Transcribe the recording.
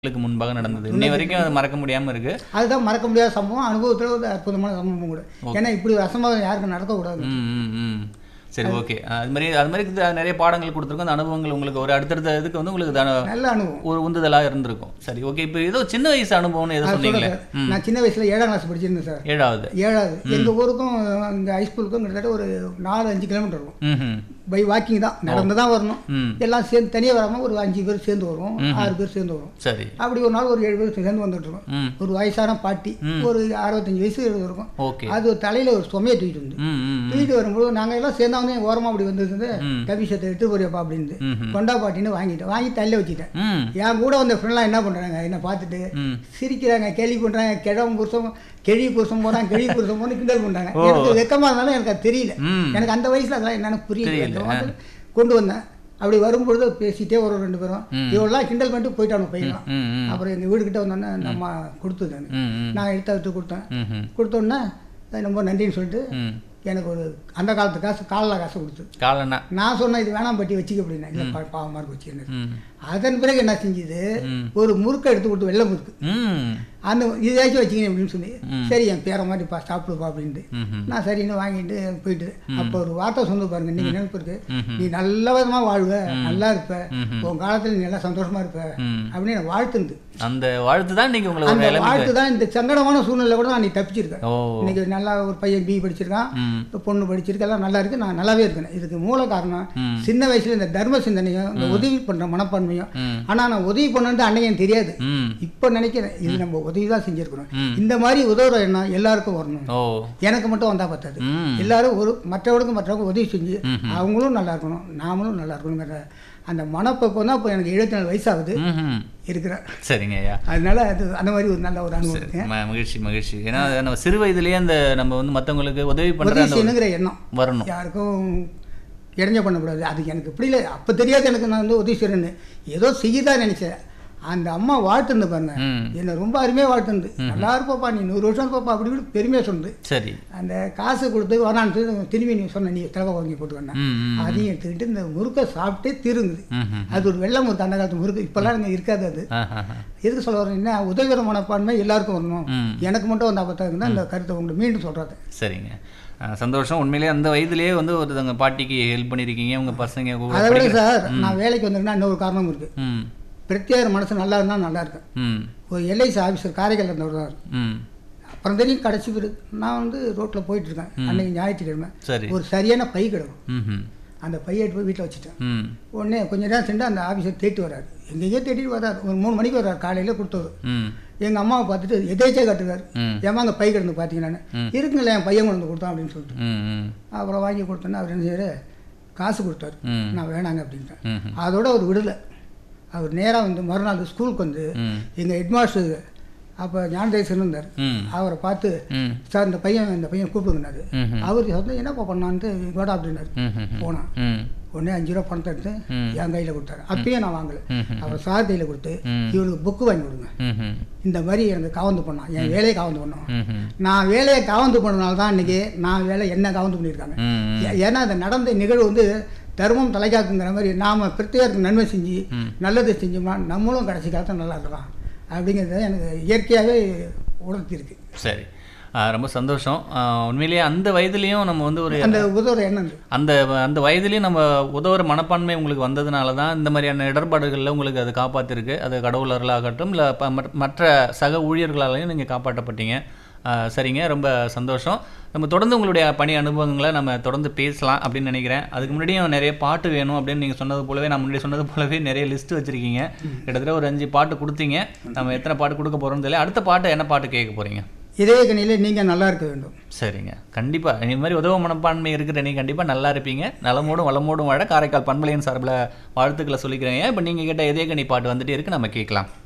உங்களுக்கு முன்பாக நடந்தது இன்னை வரைக்கும் அது மறக்க முடியாம இருக்கு அதுதான் மறக்க முடியாத சம்பவம் அனுபவத்தில் ஒரு அற்புதமான சம்பவம் கூட ஏன்னா இப்படி ஒரு அசம்பாவிதம் யாருக்கும் நடக்கக்கூடாது ம் ம் ம் சரி ஓகே அது மாதிரி அது மாதிரி இது நிறைய பாடங்கள் கொடுத்துருக்கோம் அந்த அனுபவங்கள் உங்களுக்கு ஒரு அடுத்தடுத்த இதுக்கு வந்து உங்களுக்கு தான- நல்ல அனுபவம் ஒரு உந்துதலாக இருந்திருக்கும் சரி ஓகே இப்போ ஏதோ சின்ன வயசு அனுபவம்னு ஏதோ அது சொன்னீங்களே சொல்றேன் சார். நான் சின்ன வயசுல ஏழாம் கிளாஸ் படிச்சிருந்தேன் சார் ஏழாவது ஏழாவது எங்க ஊருக்கும் இந்த ஹைஸ்கூலுக்கும் கிட்டத்தட்ட ஒரு நாலு அஞ்சு கிலோமீட்டர் இருக்கும் ம் ம் பை வாக்கிங் தான் நடந்து தான் வரணும் ம் எல்லாம் சேர்ந்து தனியாக வராமல் ஒரு அஞ்சு பேர் சேர்ந்து வருவோம் ஆறு பேர் சேர்ந்து வருவோம் சரி அப்படி ஒரு நாள் ஒரு ஏழு பேர் சேர்ந்து வந்துட்டு இருக்கோம் ம் ஒரு வயசான பாட்டி ஒரு அறுபத்தஞ்சு வயசு இருக்கும் ஓகே அது தலையில ஒரு சுமையை தூக்கிட்டு வந்து ம் ம் ம் தூக்கிட்டு வரும்போது நாங்கள் எல்லாம் சேர்ந்தாங்க ஓரமாக அப்படி வந்திருந்து ம். கவிஷத்தை எடுத்து போறியப்பா அப்படின்னு ம் ம் கொண்டா பாட்டின்னு வாங்கிட்டேன் வாங்கி தள்ளி வச்சுட்டேன் ம் என் கூட வந்த ஃப்ரெண்ட்லாம் என்ன பண்ணுறாங்க என்ன பார்த்துட்டு ம் சிரிக்கிறாங்க கேலி பண்ணுறாங்க கிழவன் புருஷன் கெழி புருஷன் போகிறான் கெழி புருஷன் போன்னு கிண்டல் பண்ணுறாங்க எனக்கு வெக்கமாக இருந்தாலும் எனக்கு அது தெரியல ம் எனக்கு அந்த வயசில் அதெல்லாம் என்னன்னு புரியல தெரியல, அந்த மாதிரி கொண்டு வந்தேன் அப்படி வரும்பொழுது பேசிட்டே ஒரு ரெண்டு பேரும் இவெல்லாம் கிண்டல் பண்ணிட்டு போயிட்டாங்க பையன்லாம் ம் ம் அப்புறம் எங்கள் வீடுகிட்ட வந்தோன்னே நம்ம கொடுத்தது எனக்கு. ம் ம் நான் எடுத்து எடுத்து கொடுத்தேன் ம் ம் கொடுத்தோன்னே ரொம்ப நன்றின்னு சொல்லிட்டு ம் எனக்கு ஒரு அந்த காலத்து காசு காலில் காசு கொடுத்து காலண்ணா நான் சொன்னேன் இது வேணாம் பட்டி வச்சுக்க அப்படின்னா இல்லை பா- பாவமா இருக்கு வச்சுக்கணும் ம் அதன் பிறகு என்ன செஞ்சுது ம் ஒரு முறுக்கை எடுத்து கொடுத்து வெள்ளை முறுக்கு ம் அந்த இதாச்சும் வச்சுக்கணும் அப்படின்னு சொல்லி ம். சரி என் பேரை மாதிரி பா சாப்பிடுப்பா அப்படின்ட்டு ம் ம் நான் சரின்னு வாங்கிட்டு போயிட்டு அப்போ ஒரு வார்த்தை சொந்து பாருங்க நீங்கள் நினைப்பு இருக்கு ம்ஹும். நீ நல்ல விதமாக வாழ்வ நல்லா இருப்ப ம்ஹும். உன் காலத்தில் நீ நல்லா சந்தோஷமா இருப்ப ம் அப்படின்னு எனக்கு வாழ்த்துந்து அந்த வாழ்த்து தான் இன்னைக்கு உங்களுக்கு ஒரு அந்த நிலைமைக்கு வாழ்த்து தான் இந்த சங்கடமான சூழ்நிலை கூட நான் நீ தப்பிச்சிருக்கேன் ஓ இன்னைக்கு நல்லா ஒரு பையன் பி படிச்சிருக்கான் ம் இப்போ பொண்ணு படிச்சிருக்கு எல்லாம் நல்லா இருக்கு நான் நல்லாவே இருக்கேன் இதுக்கு மூல காரணம் ம். சின்ன வயசுல இந்த தர்ம சிந்தனையும் இந்த உதவி பண்ற மனப்பான்மையும் ம் ஆனா நான் உதவி பண்ணது அன்னைக்கு தெரியாது ம் இப்போ நினைக்கிறேன் இது நம்ம உதவி தான் செஞ்சிருக்கிறோம் ம். இந்த மாதிரி உதவுற எண்ணம் எல்லாருக்கும் வரணும் ஓ எனக்கு மட்டும் வந்தா பத்தாது ம் எல்லாரும் ஒரு மற்றவர்களுக்கும் மற்றவங்க உதவி செஞ்சு ம்ஹும். அவங்களும் நல்லா இருக்கணும் நாமளும் நல்லா இருக்கணுங்கிற அந்த மனப்பக்குவம் தான் இப்போ எனக்கு எழுபத்தி நாலு வயசாகுது ம் இருக்கிறேன் சரிங்க ஐயா அதனால அது அந்த மாதிரி ஒரு நல்ல ஒரு அனுபவம் ம- மகிழ்ச்சி மகிழ்ச்சி ஏன்னா அது நம்ம சிறு வயதிலேயே அந்த நம்ம வந்து மற்றவங்களுக்கு உதவி பண்ற உதவி அந்த ஒரு- செய்யணுங்கிற எண்ணம் வரணும் யாருக்கும் இடைஞ்ச பண்ணக்கூடாது அது எனக்கு இப்படி இல்லை அப்போ தெரியாது எனக்கு நான் வந்து உதவி செய்கிறேன்னு ஏதோ செய்யதான் நினச்சேன் அந்த அம்மா வாழ்த்துந்து பாருங்க ம் என்னை ரொம்ப அருமையாக வாழ்த்துந்து நல்லா இருப்பாப்பா நீ நூறு வருஷம் இருப்பாப்பா அப்படி இப்படி பெருமையாக சொன்னது சரி அந்த காசு கொடுத்து வரான்னு திரும்பி நீ சொன்ன நீ தலைவா வாங்கி போட்டு வந்தேன் ம் ம் அதையும் எடுத்துக்கிட்டு இந்த முறுக்கை சாப்பிட்டே தீருங்குது ம் ம் அது ஒரு வெள்ளை முறுக்கு அந்த காலத்து முறுக்கு இப்போல்லாம் எனக்கு இருக்காது அது ஆஹா. எதுக்கு சொல்ல வரேன்னா உதவிகர மனப்பான்மை எல்லாருக்கும் வரணும் ம் எனக்கு மட்டும் வந்தால் பார்த்தா இந்த கருத்தை உங்களுக்கு மீண்டும் சொல்கிறது சரிங்க ஆ, சந்தோஷம் உண்மையிலேயே அந்த வயதிலேயே வந்து ஒருத்தவங்க பாட்டிக்கு ஹெல்ப் பண்ணியிருக்கீங்க உங்க பசங்க உங்க அதை விட படிக்கிற- சார் நான் வேலைக்கு வந்திருந்தா இன்னொரு காரணம் இருக்குது ம் பிரத்யேக மனசு நல்லா இருந்தால் நல்லா இருக்கேன் ம் ஒரு எல்ஐசி ஆஃபீஸர் காரைக்கால் இருந்தவர் தான் ம் அப்புறம் தெரியும் கடைசி பிறகு நான் வந்து ரோட்டில் போயிட்டு இருக்கேன் அன்னைக்கு ஞாயிற்றுக்கிழமை சரி ஒரு சரியான பை கிடக்கும் ம் ம் அந்த பையை எடுத்து போய் வீட்டில் வச்சுட்டேன் ம் உடனே கொஞ்ச நேரம் சென்று அந்த ஆஃபீஸர் தேடி வராரு எங்கேயோ தேடிட்டு வராரு ஒரு மூணு மணிக்கு வர்றாரு காலையில் கொடுத்தவர் ம் எங்கள் அம்மாவை பார்த்துட்டு எதேச்சே கட்டுறாரு ம் ஏமா அங்கே பை கிடந்து பார்த்தீங்கன்னு ம். இருக்குங்களே என் பையன் கொண்டு வந்து கொடுத்தான் அப்படின்னு சொல்லிட்டு ம் ம் அப்புறம் வாங்கி கொடுத்தோன்னே அவர் என்ன செய்யறாரு காசு கொடுத்தாரு ம் நான் வேணாங்க அப்படின்ட்டேன் ம் அதோட அவர் விடலை அவர் நேராக வந்து மறுநாள் ஸ்கூலுக்கு வந்து ம் எங்கள் ஹெட்மாஸ்டர் அப்போ ஞானதேசன் இருந்தார் ம் அவரை பார்த்து ம் சார் இந்த பையன் இந்த பையன் கூப்பிடுங்கனாரு ம் அவர் வந்து என்னப்பா பண்ணான்ட்டு கோடா அப்படின்னாரு ம் ம் போனான் ம் உடனே அஞ்சு ரூபா பணத்தை எடுத்து ம். என் கையில் கொடுத்தாரு அப்பயும் நான் வாங்கலை ம் அவர் சார் கையில் கொடுத்து ம். இவனுக்கு புக்கு வாங்கி கொடுங்க ம் ம் இந்த மாதிரி எனக்கு காவந்து பண்ணான் என் வேலையை காவந்து பண்ணோம் ம் ம் நான் வேலையை காவந்து பண்ணனால தான் இன்னைக்கு நான் வேலை என்ன காவந்து பண்ணியிருக்காங்க ம் ம் ஏ- ஏன்னா அந்த நடந்த நிகழ்வு வந்து தர்மம் தலைகாக்குங்கிற மாதிரி நாம் பிரத்யேகத்துக்கு நன்மை செஞ்சு ம். நல்லது செஞ்சோம்னா நம்மளும் கடைசி காலத்தில் நல்லா இருக்கலாம் அப்படிங்கிறது எனக்கு இயற்கையாகவே உணர்த்தியிருக்கு சரி ஆ, ரொம்ப சந்தோஷம் ஆ, உண்மையிலேயே அந்த வயதுலேயும் நம்ம வந்து ஒரு அந்த உதவுற எண்ணம் இருக்கு. அந்த அந்த வயதுலேயும் நம்ம உதவுற மனப்பான்மை உங்களுக்கு வந்ததுனால தான் இந்த மாதிரியான இடர்பாடுகளில் உங்களுக்கு அது காப்பாற்றிருக்கு அது கடவுளர்களாகட்டும் இல்லை மற்ற சக ஊழியர்களாலையும் நீங்கள் காப்பாற்றப்பட்டீங்க ஆ, சரிங்க ரொம்ப சந்தோஷம் நம்ம தொடர்ந்து உங்களுடைய பணி அனுபவங்களை நம்ம தொடர்ந்து பேசலாம் அப்படின்னு நினைக்கிறேன் அதுக்கு முன்னாடியும் நிறைய பாட்டு வேணும் அப்படின்னு நீங்கள் சொன்னது போலவே நான் முன்னாடி சொன்னது போலவே நிறைய லிஸ்ட் வச்சுருக்கீங்க கிட்டத்தட்ட ஒரு அஞ்சு பாட்டு கொடுத்தீங்க நம்ம எத்தனை பாட்டு கொடுக்க போகிறோம்னு தெரியல அடுத்த பாட்டு என்ன பாட்டு கேட்க போகிறீங்க இதே கணியில நீங்கள் நல்லா இருக்க வேண்டும் சரிங்க கண்டிப்பாக இந்த மாதிரி உதவ மனப்பான்மை இருக்கிற நீ கண்டிப்பாக நல்லா இருப்பீங்க நலமோடும் வளமோடும் வாழ காரைக்கால் பண்பலையின் சார்பில் வாழ்த்துக்களை சொல்லிக்கிறேங்க இப்போ நீங்கள் கேட்ட இதே கணி பாட்டு வந்துட்டே இருக்கு நம்ம கேட்கலாம்